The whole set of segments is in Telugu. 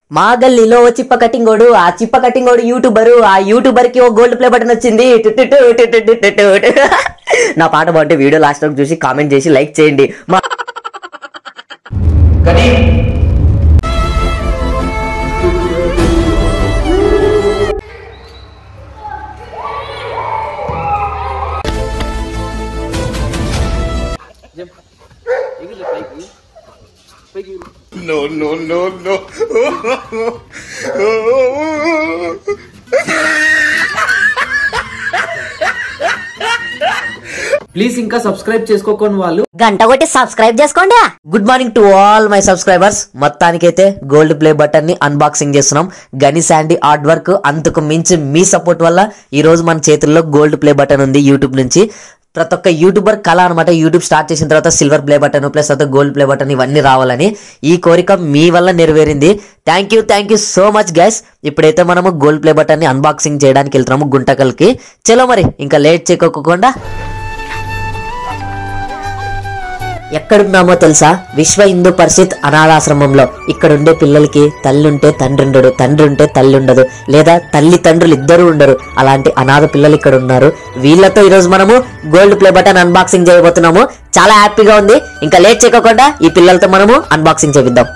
మా గల్లీలో ఓ చిప్ప కటింగోడు ఆ చిప్ప కటింగోడు యూట్యూబరు ఆ యూట్యూబర్ కి ఓ గోల్డ్ ప్లే బటన్ వచ్చింది టు టు టు టు టు టు టు టు. నా పాట బాగుంటే వీడియో లాస్ట్ వరకు చూసి కామెంట్ చేసి లైక్ చేయండి మా No, no, no, no. Please ఇంకా సబ్స్క్రైబ్ చేసుకోకొని వాళ్ళు గంట కొట్టి సబ్స్క్రైబ్ చేసుకోండి good morning to all my subscribers మొత్తానికైతే గోల్డ్ ప్లే బటన్ ని అన్బాక్సింగ్ చేస్తున్నాం గని శాండీ హార్డ్ వర్క్ అంతకు మించి మీ సపోర్ట్ వల్ల ఈ రోజు మన చేతుల్లో గోల్డ్ ప్లే బటన్ ఉంది యూట్యూబ్ నుంచి ప్రతి ఒక్క యూట్యూబర్ కళ అనమాట యూట్యూబ్ స్టార్ట్ చేసిన తర్వాత సిల్వర్ ప్లే బటన్ ప్లస్ తర్వాత గోల్డ్ ప్లే బటన్ ఇవన్నీ రావాలని ఈ కోరిక మీ వల్ల నెరవేరింది thank you thank you so much guys ఇప్పుడైతే మనము గోల్డ్ ప్లే బటన్ ని అన్బాక్సింగ్ చేయడానికి వెళ్తున్నాము గుంటకల్కి చలో మరి ఇంకా లేట్ చేయకోకుండా ఎక్కడున్నామో తెలుసా విశ్వ హిందూ పరిషత్ అనాథాశ్రమంలో ఇక్కడుండే పిల్లలకి తల్లి ఉంటే తండ్రి ఉండడు తండ్రి ఉంటే తల్లి ఉండదు లేదా తల్లి తండ్రులు ఇద్దరు ఉండరు అలాంటి అనాథ పిల్లలు ఇక్కడ ఉన్నారు వీళ్ళతో ఈరోజు మనము గోల్డ్ ప్లే బటన్ అన్బాక్సింగ్ చేయబోతున్నాము చాలా హ్యాపీగా ఉంది ఇంకా లేట్ చేయకుండా ఈ పిల్లలతో మనము అన్బాక్సింగ్ చేపిద్దాం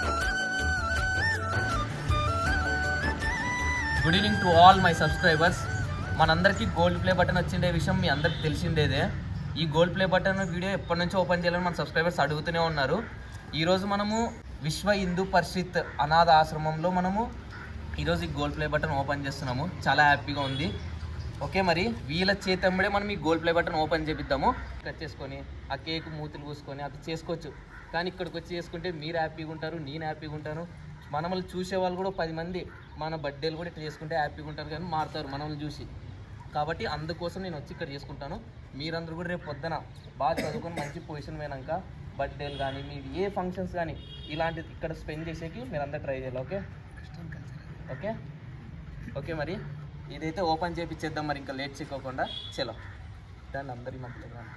good evening to all my subscribers మనందరికీ గోల్డ్ ప్లే బటన్ వచ్చిండే విషయం మీ అందరికి తెలిసిండేదే ఈ గోల్డ్ ప్లే బటన్ వీడియో ఎప్పటి నుంచో ఓపెన్ చేయాలని మన సబ్స్క్రైబర్స్ అడుగుతూనే ఉన్నారు ఈరోజు మనము విశ్వ హిందూ పరిషత్ అనాథ ఆశ్రమంలో మనము ఈరోజు ఈ గోల్డ్ ప్లే బటన్ ఓపెన్ చేస్తున్నాము చాలా హ్యాపీగా ఉంది ఓకే మరి వీళ్ళ చేతమ్మడే మనం ఈ గోల్డ్ ప్లే బటన్ ఓపెన్ చేపిద్దాము కట్ చేసుకొని ఆ కేక్ మూతులు పూసుకొని అది చేసుకోవచ్చు కానీ ఇక్కడికి వచ్చి చేసుకుంటే మీరు హ్యాపీగా ఉంటారు నేను హ్యాపీగా ఉంటాను మనల్ని చూసే వాళ్ళు కూడా పది మంది మన బర్త్డేలు కూడా ఇట్లా చేసుకుంటే హ్యాపీగా ఉంటారు కానీ మారుతారు మనల్ని చూసి కాబట్టి అందుకోసం నేను వచ్చి ఇక్కడ చేసుకుంటాను మీరందరూ కూడా రేపు పొద్దున బాగా చదువుకొని మంచి పొజిషన్ పోయినాక బర్త్డేలు కానీ మీ ఏ ఫంక్షన్స్ కానీ ఇలాంటిది ఇక్కడ స్పెండ్ చేసేకి మీరందరూ ట్రై చేయాలి ఓకే ఓకే ఓకే మరి ఇదైతే ఓపెన్ చేపిచ్చేద్దాం మరి ఇంకా లేట్ చేయకోకుండా చలో దాన్ని అందరి మధ్యలో రండి.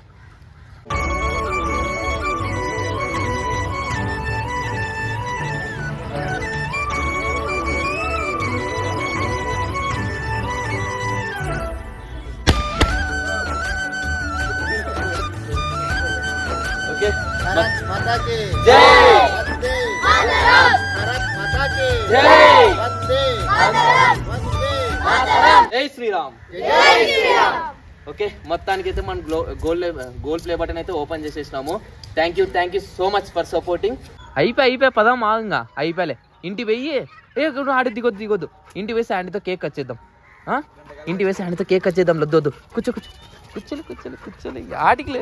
ఓకే भारत माता की జై वंदे भारत माता की జై वंदे वंदे జై శ్రీరామ్ ఓకే మొత్తానికి అయితే మనం glow gold gold play button అయితే ఓపెన్ చేసేసినాము thank you thank you so much for supporting అయిపోయి అయిపోయి పదాం ఆగంగా అయిపోయలే ఇంటి పోయి ఏ ఇప్పుడు ఆడి దిగొద్దు దిగొద్దు ఇంటి వేసి హ్యాండ్తో కేక్ వచ్చేద్దాం ఆ? ఇంటి వేసి హ్యాండ్తో కేక్ వచ్చేద్దాం లొద్దు వద్దు కూర్చో కూర్చో కూర్చోలే కూర్చోలే కూర్చోలే ఆటికిలే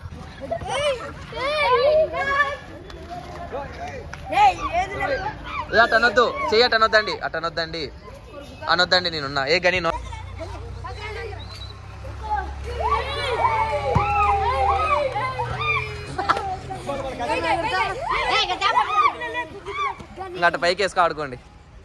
ఏ అటు అనొద్దు చెయ్యి అటు అనొద్దండి అటు అనొద్దండి అనొద్దండి నేనున్నా ఏ గని నో ఇంకా అటు పైకి వేసుకో ఆడుకోండి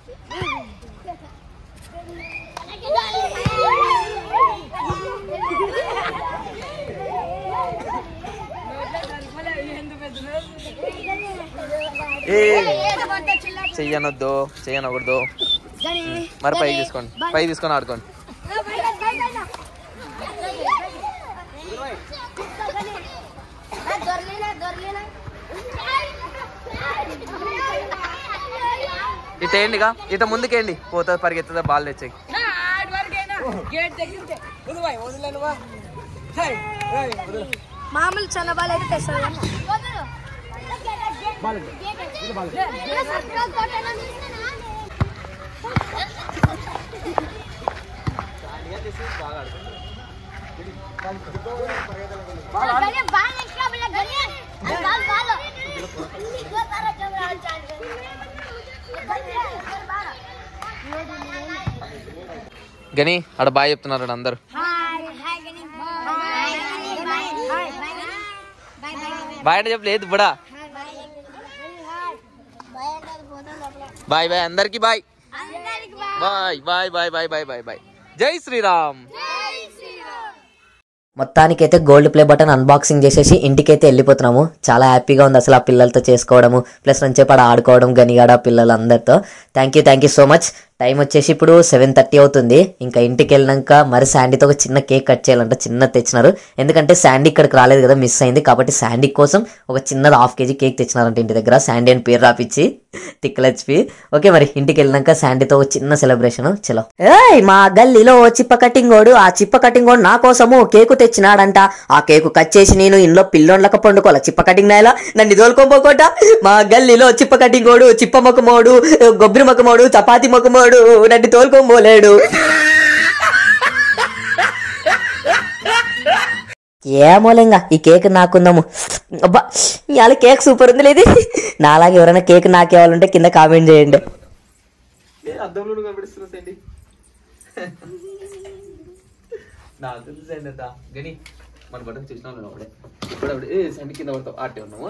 ఏ చెయ్యనొద్దు చెయ్యనకూడదు మరి పైకి తీసుకోండి పైకి తీసుకొని ఆడుకోండి ఇటు వేయండిగా ఇటు ముందుకేయండి పోతుంది పరిగెత్తుదా బాల్ తెచ్చాయి మామూలు చిన్న బాల్ అయితే తెస్తుంది గని ఆడ బాయ్ చెప్తున్నారు ఆడ అందరు బాయ్ అంటే చెప్పలేదు బుడా బాయ్ బాయ్ అందరికి bye bye bye bye bye bye bye bye జై శ్రీరామ్ మొత్తానికైతే గోల్డ్ ప్లే బటన్ అన్బాక్సింగ్ చేసేసి ఇంటికైతే వెళ్ళిపోతున్నాము చాలా హ్యాపీగా ఉంది అసలు ఆ పిల్లలతో చేసుకోవడము ప్లస్ నుంచేపాడ ఆడుకోవడం గనిగాడ పిల్లలందరితో thank you thank you so much time వచ్చేసి ఇప్పుడు సెవెన్ థర్టీ అవుతుంది ఇంకా ఇంటికి వెళ్ళినాక మరి శాండీతో ఒక చిన్న కేక్ కట్ చేయాలంట చిన్న తెచ్చినారు ఎందుకంటే శాండీ ఇక్కడికి రాలేదు కదా మిస్ అయింది కాబట్టి శాండీ కోసం ఒక చిన్నది హాఫ్ కేజీ కేక్ తెచ్చినారంట ఇంటి దగ్గర శాండీ అని పేరు రాపిచ్చి తిక్కలచ్చిపి ఓకే మరి ఇంటికి వెళ్ళినాక శాండీతో ఒక చిన్న సెలబ్రేషన్ చలో ఏయ్ మా గల్లీలో ఓ చిప్ప కటింగోడు ఆ చిప్ప కటింగోడు నా కోసము కేకు తెచ్చినాడంట ఆ కేకు కట్ చేసి నేను ఇంట్లో పిల్లోండ్లక పండుకోవాల చిప్ప కటింగ్ నాయలా నన్ను తోలుకోపోకోట మా గల్లీలో చిప్ప కటింగోడు చిప్ప మొక్కమోడు గొబ్బరి మొక్కమోడు చపాతి మొక్కమోడు నన్ను తోలుకోబోలేడు ఏమోలేంగా ఈ కేక్ నాకుందాము అబ్బా ఇవాళ కేక్ సూపర్ ఉంది లేదు నాలాగే ఎవరైనా కేక్ నాకేవాలంటే కింద కామెంట్ చేయండి అద్దంలో కనిపిస్తున్నా సండి నాకు తెలుసు సండి అంత గని మన బట్టలు చూసినాం నేను అప్పుడే ఇప్పుడు అప్పుడు ఏ సండి కింద పడతావు ఆటే ఉన్నాము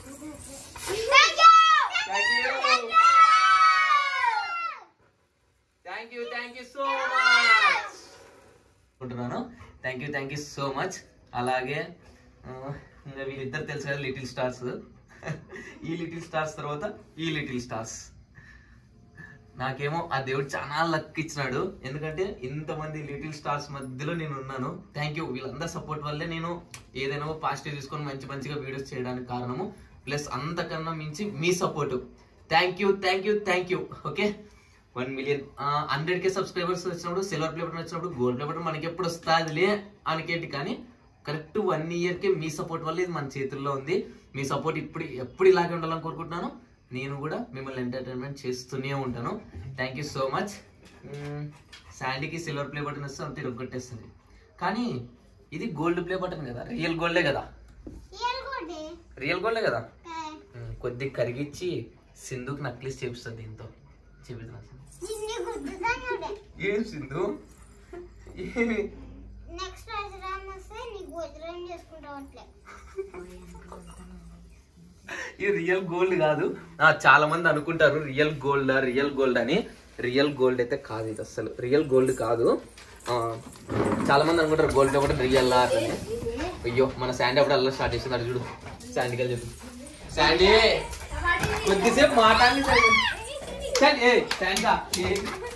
thank you thank you so much అనుకుంటున్నాను thank you thank you so much అలాగే ఆ, ఇంకా వీళ్ళిద్దరు తెలుసు కదా లిటిల్ స్టార్స్ ఈ లిటిల్ స్టార్స్ తర్వాత ఈ లిటిల్ స్టార్స్ నాకేమో ఆ దేవుడు చాలా లక్ ఇచ్చినాడు ఎందుకంటే ఇంతమంది లిటిల్ స్టార్స్ మధ్యలో నేను ఉన్నాను థ్యాంక్ యూ వీళ్ళందరి సపోర్ట్ వల్లే నేను ఏదైనా పాజిటివ్ తీసుకొని మంచి మంచిగా వీడియోస్ చేయడానికి కారణము ప్లస్ అంతకన్నా మించి మీ support thank you thank you thank you okay one million hundred K subscribers వచ్చినప్పుడు సిల్వర్ ప్లే బటన్ వచ్చినప్పుడు గోల్డ్ ప్లే బటన్ మనకి ఎప్పుడు వస్తుందిలే అనుకేటి కానీ కరెక్ట్ వన్ ఇయర్ కి మీ సపోర్ట్ వల్ల ఇది మన చేతుల్లో ఉంది మీ సపోర్ట్ ఇప్పుడు ఎప్పుడు ఇలాగే ఉండాలని కోరుకుంటున్నాను నేను కూడా మిమ్మల్ని ఎంటర్టైన్మెంట్ చేస్తూనే ఉంటాను థ్యాంక్ యూ సో మచ్ శాండీకి సిల్వర్ ప్లే బటన్ వస్తే అంతే కొట్టేస్తుంది కానీ ఇది గోల్డ్ ప్లే బటన్ కదా రియల్ గోల్డే కదా రియల్ గోల్డే కదా మ్మ్, కొద్దిగా కరిగిచ్చి సింధుకి నక్లీస్ చేపిస్తుంది దీంతో చేపిస్తున్నా ఏం సింధు ఏమి నెక్స్ట్ వజ్రం వస్తే నీకు వజ్రం చేసుకుంటావు అట్లే ఇది రియల్ గోల్డ్ కాదు ఆ, చాలా మంది అనుకుంటారు రియల్ గోల్డ్ రియల్ గోల్డ్ అని రియల్ గోల్డ్ అయితే కాదు ఇది అసలు రియల్ గోల్డ్ కాదు ఆ, చాలా మంది అనుకుంటారు గోల్డ్ ఒకటి రియల్ అని అయ్యో మన శాండీ అప్పుడు అలా స్టార్ట్ చేసింది అటు చూడు శాండీకి వెళ్ళి చెప్పు శాండీ కొద్దిసేపు మాట్లాడి శాండీ ఏ శాండా ఏ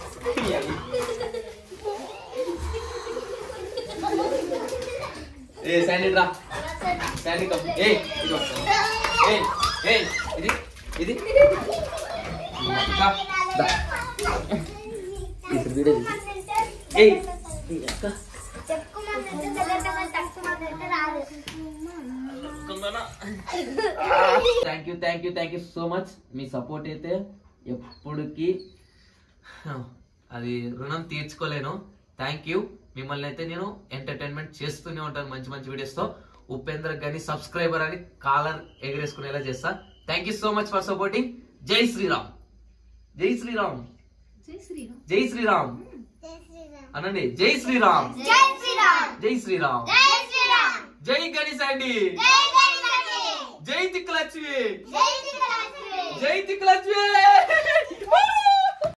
ఏ శాండీ రా శాండీ కప్ ఏ ఇది వస్తుంది ఏ ఏ ఇది ఇది అక్క, దా. ఇప్పుడు వీడియో తీసి. ఏయ్ ఈ అక్క thank you thank you thank you so much మీ సపోర్ట్ అయితే ఎప్పటికీ అది రుణం తీర్చుకోలేను థ్యాంక్ యూ మిమ్మల్ని అయితే నేను ఎంటర్టైన్మెంట్ చేస్తూనే ఉంటాను మంచి మంచి వీడియోస్ తో ఉపేంద్ర గాని సబ్స్క్రైబర్ అని కాలర్ ఎగరేసుకునేలా చేస్తా thank you so much for supporting జై శ్రీరామ్ జై శ్రీరామ్ జై శ్రీరామ్ అనండి జై శ్రీరామ్ జై శ్రీరామ్ జై శ్రీరామ్ జై శ్రీరామ్ జై గణేశ్ అండి జై గణపతి జై తిక్కలక్ష్మి జై శ్రీరామ్ జై తిక్కలక్ష్మి